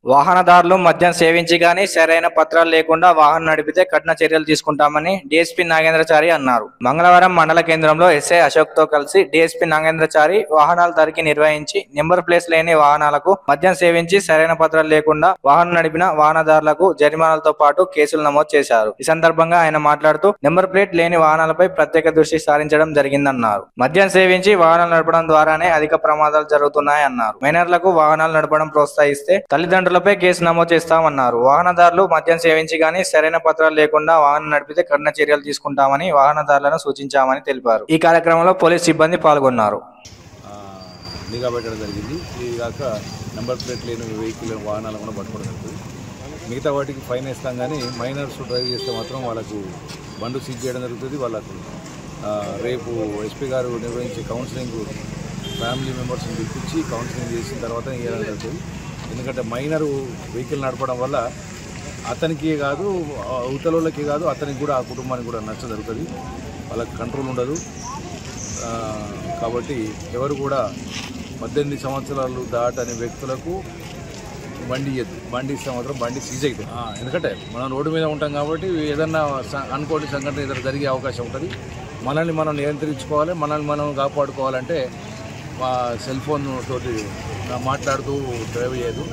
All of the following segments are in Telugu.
వాహనదారులు మద్యం సేవించి గాని సరైన పత్రాలు లేకుండా వాహనం నడిపితే కఠిన చర్యలు తీసుకుంటామని డీఎస్పీ నాగేంద్రచారి అన్నారు మంగళవారం మండల కేంద్రంలో ఎస్ఐ అశోక్ తో కలిసి డీఎస్పీ నాగేంద్రచారి వాహనాల తనిఖీ నిర్వహించి నెంబర్ ప్లేస్ లేని వాహనాలకు మద్యం సేవించి సరైన పత్రాలు లేకుండా వాహనం నడిపిన వాహనదారులకు జరిమానాలతో పాటు కేసులు నమోదు చేశారు ఈ సందర్భంగా ఆయన మాట్లాడుతూ నెంబర్ ప్లేట్ లేని వాహనాలపై ప్రత్యేక దృష్టి సారించడం జరిగిందన్నారు మద్యం సేవించి వాహనాలు నడపడం ద్వారానే అధిక ప్రమాదాలు జరుగుతున్నాయన్నారు మైనర్లకు వాహనాలు నడపడం ప్రోత్సహిస్తే తల్లిదండ్రులపై కేసు నమోదు చేస్తామన్నారు వాహనదారులు మద్యం సేవించి గాని సరైన పత్రాలు లేకుండా వాహనం నడిపితే కఠిన చర్యలు తీసుకుంటామని వాహనదారులను సూచించామని తెలిపారు ఈ కార్యక్రమంలో పోలీస్ సిబ్బంది పాల్గొన్నారు ఆ, నిఘా పెట్టడం జరిగింది ఇది కాక నెంబర్ ప్లేట్ లేని వెహికల్ వాహనాలు కూడా పట్టుకోవడం జరుగుతుంది మిగతా వాటికి ఫైన్ వేస్తాం కానీ మైనర్స్ డ్రైవ్ చేస్తే మాత్రం వాళ్ళకు బండు సీజ్ చేయడం జరుగుతుంది వాళ్ళకు ఆ, రేపు ఎస్పీ గారు నిర్వహించే కౌన్సిలింగ్ ఫ్యామిలీ మెంబర్స్ని పిలిపించి కౌన్సిలింగ్ చేసిన తర్వాత ఇవ్వడం జరుగుతుంది ఎందుకంటే మైనర్ వెహికల్ నడపడం వల్ల అతనికి కాదు అవతలకి కాదు అతనికి కూడా ఆ కుటుంబానికి కూడా నచ్చ జరుగుతుంది వాళ్ళకి కంట్రోల్ ఉండదు ఆ, కాబట్టి ఎవరు కూడా పద్దెనిమిది సంవత్సరాలు దాటని వ్యక్తులకు బండి ఇవ్వద్దు బండి ఇస్తే మాత్రం బండి సీజ్ అవుతుంది ఆ, ఎందుకంటే మనం రోడ్డు మీద ఉంటాం కాబట్టి ఏదన్నా స- అనుకోని సంఘటన ఏదైనా జరిగే అవకాశం ఉంటుంది మనల్ని మనం నియంత్రించుకోవాలి మనల్ని మనం కాపాడుకోవాలంటే మా సెల్ ఫోన్ తోటి మాట్లాడుతూ డ్రైవ్ చేయదు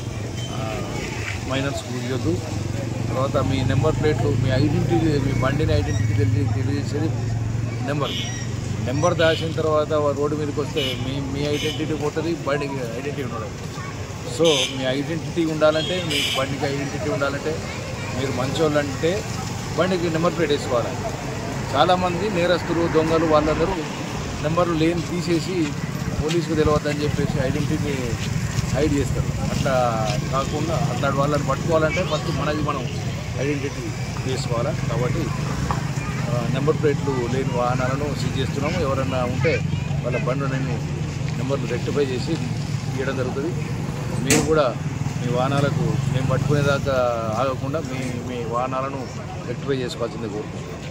మైనర్స్ ఇవ్వద్దు తర్వాత మీ నెంబర్ ప్లేట్లు మీ ఐడెంటిటీ మీ బండిని ఐడెంటిటీ తెలియ తెలియజేసేది నెంబర్ నెంబర్ దాచిన తర్వాత వా- రోడ్డు మీదకి వస్తే మీ మీ ఐడెంటిటీ పోతుంది బండికి ఐడెంటిటీ ఉండదు సో మీ ఐడెంటిటీ ఉండాలంటే మీ బండికి ఐడెంటిటీ ఉండాలంటే మీరు మంచోళ్ళంటే బండికి నెంబర్ ప్లేట్ వేసుకోవాలి చాలామంది నేరస్తులు దొంగలు వాళ్ళందరూ నెంబర్లు లేని తీసేసి పోలీసుకు తెలియవద్దని చెప్పేసి ఐడెంటిటీని హైడ్ చేస్తారు అట్లా కాకుండా అట్లాంటి వాళ్ళని పట్టుకోవాలంటే ఫస్ట్ మనది మనం ఐడెంటిటీ చేసుకోవాలి కాబట్టి ఆ, నెంబర్ ప్లేట్లు లేని వాహనాలను సీజ్ చేస్తున్నాము ఎవరన్నా ఉంటే వాళ్ళ బండ్లని నెంబర్లు రెక్టిఫై చేసి ఇవ్వడం జరుగుతుంది మీరు కూడా మీ వాహనాలకు మేము పట్టుకునేదాకా ఆగకుండా మీ మీ వాహనాలను రెక్టిఫై చేసుకోవాల్సిందే కోరుకుంటున్నాం